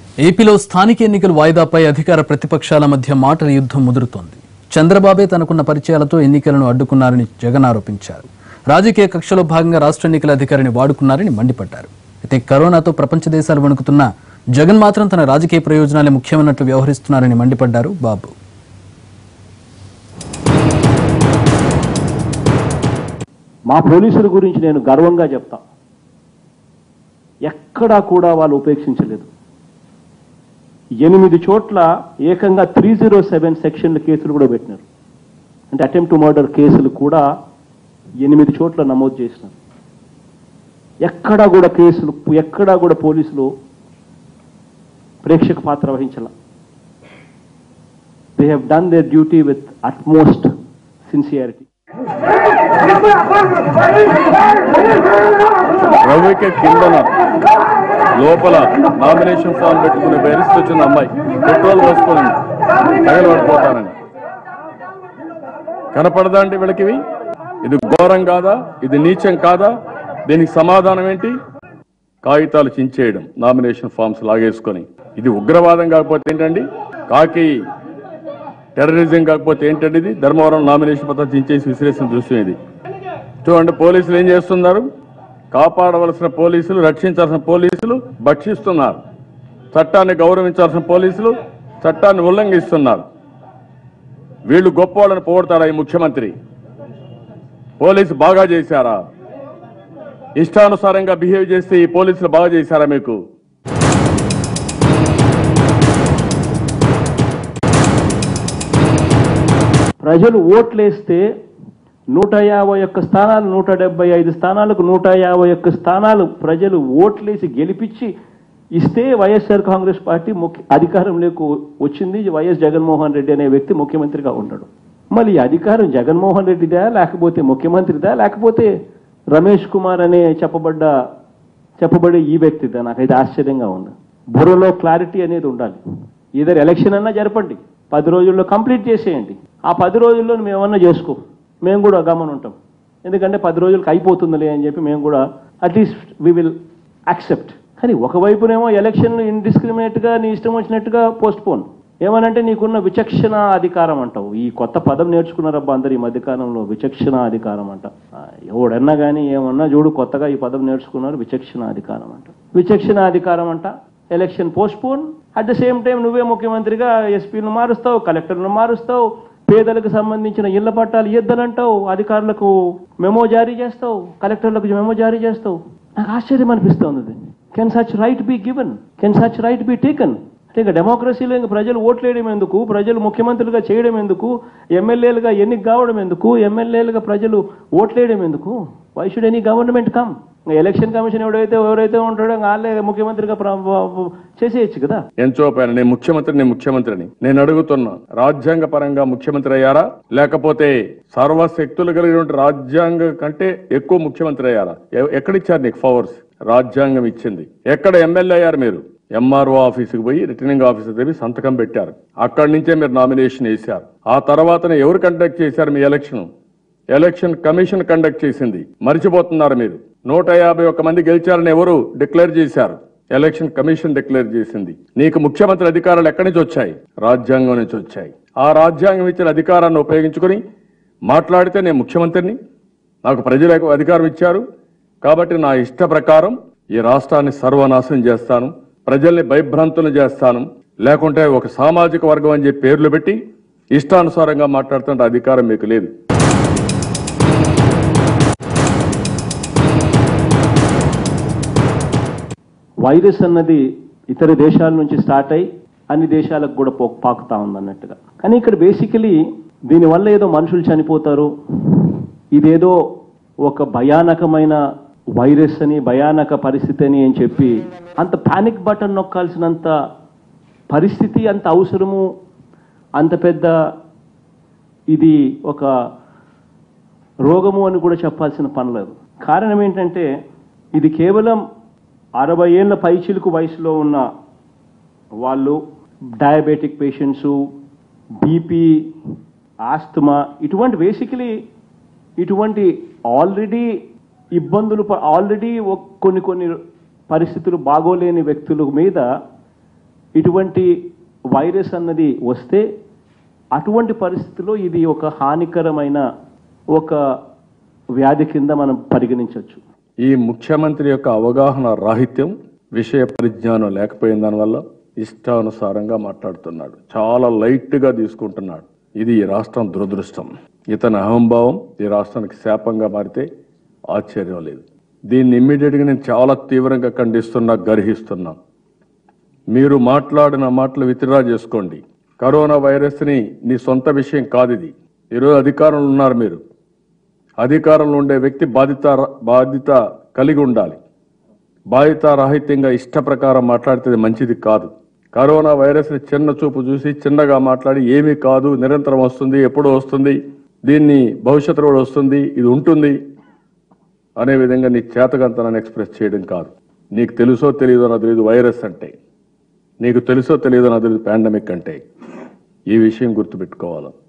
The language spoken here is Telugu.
ఏపీలో స్థానిక ఎన్నికల వాయిదాపై అధికార ప్రతిపక్షాల మధ్య మాటల యుద్ధం ముదురుతోంది చంద్రబాబే తనకున్న పరిచయాలతో ఎన్నికలను అడ్డుకున్నారని జగన్ ఆరోపించారు రాజకీయ కక్షలో భాగంగా రాష్ట్ర ఎన్నికల అధికారిని వాడుకున్నారని మండిపడ్డారు అయితే కరోనాతో ప్రపంచ దేశాలు వణుకుతున్న జగన్ మాత్రం తన రాజకీయ ప్రయోజనాలే ముఖ్యమన్నట్లు వ్యవహరిస్తున్నారని మండిపడ్డారు బాబు మా పోలీసుల గురించి నేను గర్వంగా చెప్తా ఎక్కడా కూడా వాళ్ళు ఉపేక్షించలేదు ఎనిమిది చోట్ల ఏకంగా త్రీ జీరో సెవెన్ సెక్షన్ల కేసులు కూడా పెట్టినారు అంటే అటెంప్ట్ మర్డర్ కేసులు కూడా ఎనిమిది చోట్ల నమోదు చేసినారు ఎక్కడా కూడా కేసులు ఎక్కడా కూడా పోలీసులు ప్రేక్షక పాత్ర వహించాల they have done their duty with utmost sincerity రవికి కిందన లోపల నామినేషన్ ఫామ్ పెట్టుకునే బెరిస్ట్ వచ్చిన అమ్మాయి పెట్రోల్ పోసుకొని తగలబడిపోతానని కనపడదా అండి వీళ్ళకి ఇవి? ఇది ఘోరం కాదా ఇది నీచం కాదా దీనికి సమాధానం ఏంటి కాగితాలు చించేయడం నామినేషన్ ఫామ్స్ లాగేసుకొని ఇది ఉగ్రవాదం కాకపోతే ఏంటండి కాకి టెర్రరిజం కాకపోతే ఏంటండి ఇది ధర్మవరం నామినేషన్ పత్రం చించేసి విసిరేసిన దృశ్యం ఇది చూడండి పోలీసులు ఏం చేస్తున్నారు కాపాడవలసిన పోలీసులు రక్షించాల్సిన పోలీసులు భక్షిస్తున్నారు చట్టాన్ని గౌరవించాల్సిన పోలీసులు చట్టాన్ని ఉల్లంఘిస్తున్నారు వీళ్ళు గొప్పవాళ్ళని పోగొడతారా ఈ ముఖ్యమంత్రి పోలీసు బాగా చేశారా ఇష్టానుసారంగా బిహేవ్ చేస్తే ఈ పోలీసులు బాగా చేశారా మీకు ప్రజలు ఓట్లేస్తే నూట యాభై ఒక్క స్థానాలు నూట డెబ్బై ఐదు స్థానాలకు నూట యాభై ఒక్క స్థానాలు ప్రజలు ఓట్లేసి గెలిపించి ఇస్తే వైఎస్ఆర్ కాంగ్రెస్ పార్టీ ముఖ్య అధికారంలోకి వచ్చింది వైఎస్ జగన్మోహన్ రెడ్డి అనే వ్యక్తి ముఖ్యమంత్రిగా ఉన్నాడు మళ్ళీ ఈ అధికారం జగన్మోహన్ రెడ్డిదా లేకపోతే ముఖ్యమంత్రిదా లేకపోతే రమేష్ కుమార్ అనే చెప్పబడ్డ చెప్పబడే ఈ వ్యక్తిదా నాకైతే ఆశ్చర్యంగా ఉంది బుర్రలో క్లారిటీ అనేది ఉండాలి ఇద్దరు ఎలక్షన్ అన్నా జరపండి పది రోజుల్లో కంప్లీట్ చేసేయండి ఆ పది రోజుల్లో మేము ఏమన్నా చేసుకో మేము కూడా గమన ఉంటాం ఎందుకంటే పది రోజులకి అయిపోతుందిలే అని చెప్పి మేము కూడా అట్లీస్ట్ వి విల్ యాక్సెప్ట్ కానీ ఒకవైపునేమో ఎలక్షన్ ఇండిస్క్రిమినేట్గా నీ ఇష్టం వచ్చినట్టుగా పోస్ట్ పోన్ ఏమనంటే నీకున్న విచక్షణ అధికారం అంటావు ఈ కొత్త పదం నేర్చుకున్నారబ్బా అందరు ఈ మధ్యకాలంలో విచక్షణ అధికారం అంట ఆ, ఎవడన్నా కానీ ఏమన్నా చూడు కొత్తగా ఈ పదం నేర్చుకున్నారు విచక్షణ అధికారం అంట విచక్షణ అధికారం అంట election postpone at the same time నువ్వే ముఖ్యమంత్రిగా ఎస్పీలను మారుస్తావు కలెక్టర్లను మారుస్తావు పేదలకు సంబంధించిన ఇళ్ల పట్టాలు ఇద్దనంటావు అధికారులకు మెమో జారీ చేస్తావు కలెక్టర్లకు మెమో జారీ చేస్తావు నాకు ఆశ్చర్యం అనిపిస్తోంది can such right be given can such right be taken అంటే ఇంకా డెమోక్రసీలో ఇంకా ప్రజలు ఓట్లేయడం ఎందుకు ప్రజలు ముఖ్యమంత్రులుగా చేయడం ఎందుకు ఎమ్మెల్యేలుగా ఎన్నిక కావడం ఎందుకు ఎమ్మెల్యేలుగా ప్రజలు ఓట్లేయడం ఎందుకు why should any government come election commission ఎవడైతే ఎవరైతే ఉంటాడో వాళ్ళే ముఖ్యమంత్రిగా ప్ర- చేసేయచ్చు కదా ఎంచోపాను నేను ముఖ్యమంత్రి నేను ముఖ్యమంత్రిని నేను అడుగుతున్నా రాజ్యాంగ పరంగా ముఖ్యమంత్రి అయ్యారా లేకపోతే సర్వశక్తులు కలిగినటువంటి రాజ్యాంగ కంటే ఎక్కువ ముఖ్యమంత్రి అయ్యారా ఎ- ఎక్కడిచ్చారు నీకు పవర్స్ రాజ్యాంగం ఇచ్చింది ఎక్కడ ఎమ్మెల్యే అయ్యారు మీరు ఎంఆర్ఓ ఆఫీసుకి పోయి రిటర్నింగ్ ఆఫీసర్ దగ్గర సంతకం పెట్టారు అక్కడి నుంచే మీరు నామినేషన్ వేశారు ఆ తర్వాతనే ఎవరు కండక్ట్ చేశారు మీ ఎలక్షన్ ఎలక్షన్ కమిషన్ కండక్ట్ చేసింది మర్చిపోతున్నారు మీరు నూట యాభై ఒక్క మంది గెలిచారని ఎవరు డిక్లేర్ చేశారు ఎలక్షన్ కమిషన్ డిక్లేర్ చేసింది నీకు ముఖ్యమంత్రి అధికారాలు ఎక్కడి నుంచి వచ్చాయి రాజ్యాంగం నుంచి వచ్చాయి ఆ రాజ్యాంగం ఇచ్చిన అధికారాన్ని ఉపయోగించుకొని మాట్లాడితే నేను ముఖ్యమంత్రిని నాకు ప్రజలకు అధికారం ఇచ్చారు కాబట్టి నా ఇష్ట ప్రకారం ఈ రాష్ట్రాన్ని సర్వనాశనం చేస్తాను ప్రజల్ని భయభ్రాంతులు చేస్తాను లేకుంటే ఒక సామాజిక వర్గం అని చెప్పి పేర్లు పెట్టి ఇష్టానుసారంగా మాట్లాడుతున్న అధికారం మీకు లేదు వైరస్ అన్నది ఇతర దేశాల నుంచి స్టార్ట్ అయ్యి అన్ని దేశాలకు కూడా పో పాకుతా ఉంది అన్నట్టుగా కానీ ఇక్కడ బేసికలీ దీనివల్ల ఏదో మనుషులు చనిపోతారు ఇదేదో ఒక భయానకమైన వైరస్ అని భయానక పరిస్థితి అని అని చెప్పి అంత పానిక్ బటన్ నొక్కాల్సినంత పరిస్థితి అంత అవసరము అంత పెద్ద ఇది ఒక రోగము అని కూడా చెప్పాల్సిన పని లేదు కారణం ఏంటంటే ఇది కేవలం అరవై ఏళ్ళ పైచిలుకు వయసులో ఉన్న వాళ్ళు డయాబెటిక్ పేషెంట్స్ బీపీ ఆస్తమా ఇటువంటి బేసికలీ ఇటువంటి ఆల్రెడీ ఇబ్బందులు ఆల్రెడీ కొన్ని కొన్ని పరిస్థితులు బాగోలేని వ్యక్తుల మీద ఇటువంటి వైరస్ అన్నది వస్తే అటువంటి పరిస్థితిలో ఇది ఒక హానికరమైన ఒక వ్యాధి కింద మనం పరిగణించవచ్చు ఈ ముఖ్యమంత్రి యొక్క అవగాహన రాహిత్యం విషయ పరిజ్ఞానం లేకపోయిన దానివల్ల ఇష్టానుసారంగా మాట్లాడుతున్నాడు చాలా లైట్ గా తీసుకుంటున్నాడు ఇది ఈ రాష్ట్రం దురదృష్టం ఇతని అహంభావం ఈ రాష్ట్రానికి శాపంగా మారితే ఆశ్చర్యం లేదు దీన్ని ఇమ్మీడియట్ గా నేను చాలా తీవ్రంగా ఖండిస్తున్నా గర్హిస్తున్నా మీరు మాట్లాడిన మాటలు విత్డ్రా చేసుకోండి కరోనా వైరస్ ని నీ సొంత విషయం కాదు ఇది ఈరోజు అధికారంలో ఉన్నారు మీరు అధికారంలో ఉండే వ్యక్తి బాధిత బాధ్యత కలిగి ఉండాలి బాధ్యత రాహిత్యంగా ఇష్ట ప్రకారం మాట్లాడితే మంచిది కాదు కరోనా వైరస్ ని చిన్న చూపు చూసి చిన్నగా మాట్లాడి ఏమీ కాదు నిరంతరం వస్తుంది ఎప్పుడు వస్తుంది దీన్ని భవిష్యత్తులో కూడా వస్తుంది ఇది ఉంటుంది అనే విధంగా నీ చేతకంతనాన్ని ఎక్స్ప్రెస్ చేయడం కాదు నీకు తెలుసో తెలియదో నాకు తెలియదు వైరస్ అంటే నీకు తెలుసో తెలియదో నాకు తెలియదు పాండమిక్ అంటే ఈ విషయం గుర్తుపెట్టుకోవాలి